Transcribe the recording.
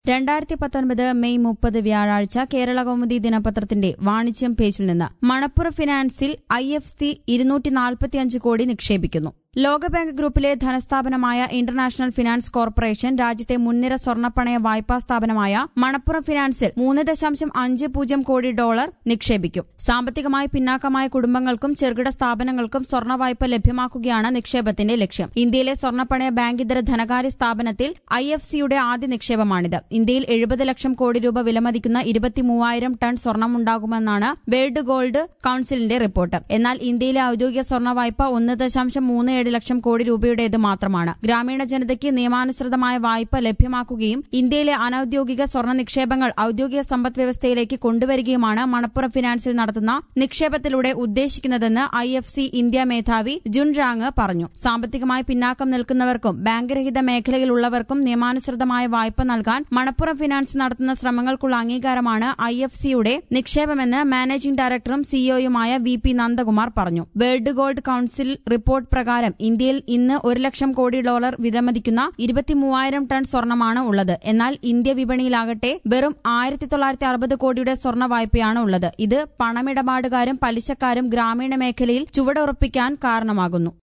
രണ്ടായിരത്തി പത്തൊൻപത് മെയ് മുപ്പത് വ്യാഴാഴ്ച കേരള കൗമുദി ദിനപത്രത്തിന്റെ വാണിജ്യം പേജിൽ നിന്ന് മണപ്പുറം ഫിനാൻസിൽ ഐ എഫ് സി ഇരുന്നൂറ്റി നാൽപ്പത്തിയഞ്ച് കോടി നിക്ഷേപിക്കുന്നു ലോകബാങ്ക് ഗ്രൂപ്പിലെ ധനസ്ഥാപനമായ ഇന്റർനാഷണൽ ഫിനാൻസ് കോർപ്പറേഷൻ രാജ്യത്തെ മുൻനിര സ്വർണ്ണപ്പണയ വായ്പാ സ്ഥാപനമായ മണപ്പുറം ഫിനാൻസിൽ മൂന്ന് ദശാംശം അഞ്ച് പൂജ്യം കോടി ഡോളർ നിക്ഷേപിക്കും സാമ്പത്തികമായി പിന്നാക്കമായ കുടുംബങ്ങൾക്കും ചെറുകിട സ്ഥാപനങ്ങൾക്കും സ്വർണ്ണ വായ്പ ലഭ്യമാക്കുകയാണ് നിക്ഷേപത്തിന്റെ ലക്ഷ്യം ഇന്ത്യയിലെ സ്വർണ്ണപ്പണയ ബാങ്കിതര ധനകാര്യ സ്ഥാപനത്തിൽ ഐ എഫ് സിയുടെ ആദ്യ നിക്ഷേപമാണിത് ഇന്ത്യയിൽ എഴുപത് ലക്ഷം കോടി രൂപ വിലമതിക്കുന്ന ഇരുപത്തിമൂവായിരം ടൺ സ്വർണ്ണമുണ്ടാകുമെന്നാണ് വേൾഡ് ഗോൾഡ് കൌൺസിലിന്റെ റിപ്പോർട്ട് എന്നാൽ ഇന്ത്യയിലെ ഔദ്യോഗിക സ്വർണ്ണ വായ്പ ഒന്ന് ദശാംശം മൂന്ന് ഏഴ് ലക്ഷം കോടി രൂപയുടേത് മാത്രമാണ് ഗ്രാമീണ ജനതയ്ക്ക് നിയമാനുസൃതമായ വായ്പ ലഭ്യമാക്കുകയും ഇന്ത്യയിലെ അനൌദ്യോഗിക സ്വർണ്ണ നിക്ഷേപങ്ങൾ ഔദ്യോഗിക സമ്പദ് വ്യവസ്ഥയിലേക്ക് കൊണ്ടുവരികയുമാണ് മണപ്പുറം ഫിനാൻസിൽ നടത്തുന്ന നിക്ഷേപത്തിലൂടെ ഉദ്ദേശിക്കുന്നതെന്ന് ഐ എഫ് സി ഇന്ത്യ മേധാവി ജുൻ റാങ് പറഞ്ഞു സാമ്പത്തികമായി പിന്നാക്കം നിൽക്കുന്നവർക്കും ബാങ്ക് രഹിത മേഖലയിലുള്ളവർക്കും നിയമാനുസൃതമായ വായ്പ നൽകാൻ മണപ്പുറം ഫിനാൻസ് നടത്തുന്ന ശ്രമങ്ങൾക്കുള്ള അംഗീകാരമാണ് ഐ എഫ് സിയുടെ നിക്ഷേപമെന്ന് മാനേജിംഗ് ഡയറക്ടറും സിഇഒയുമായ വി പി നന്ദകുമാർ പറഞ്ഞു വേൾഡ് ഗോൾഡ് കൌൺസിൽ റിപ്പോർട്ട് പ്രകാരം ഇന്ത്യയിൽ ഇന്ന് ഒരു ലക്ഷം കോടി ഡോളർ വിലമതിക്കുന്ന ഇരുപത്തിമൂവായിരം ടൺ സ്വർണമാണ് ഉള്ളത് എന്നാൽ ഇന്ത്യ വിപണിയിലാകട്ടെ വെറും ആയിരത്തി തൊള്ളായിരത്തി അറുപത് കോടിയുടെ സ്വർണ്ണ വായ്പയാണ് ഉള്ളത് ഇത് പണമിടപാടുകാരും പലിശക്കാരും ഗ്രാമീണ മേഖലയിൽ ചുവടുറപ്പിക്കാൻ കാരണമാകുന്നു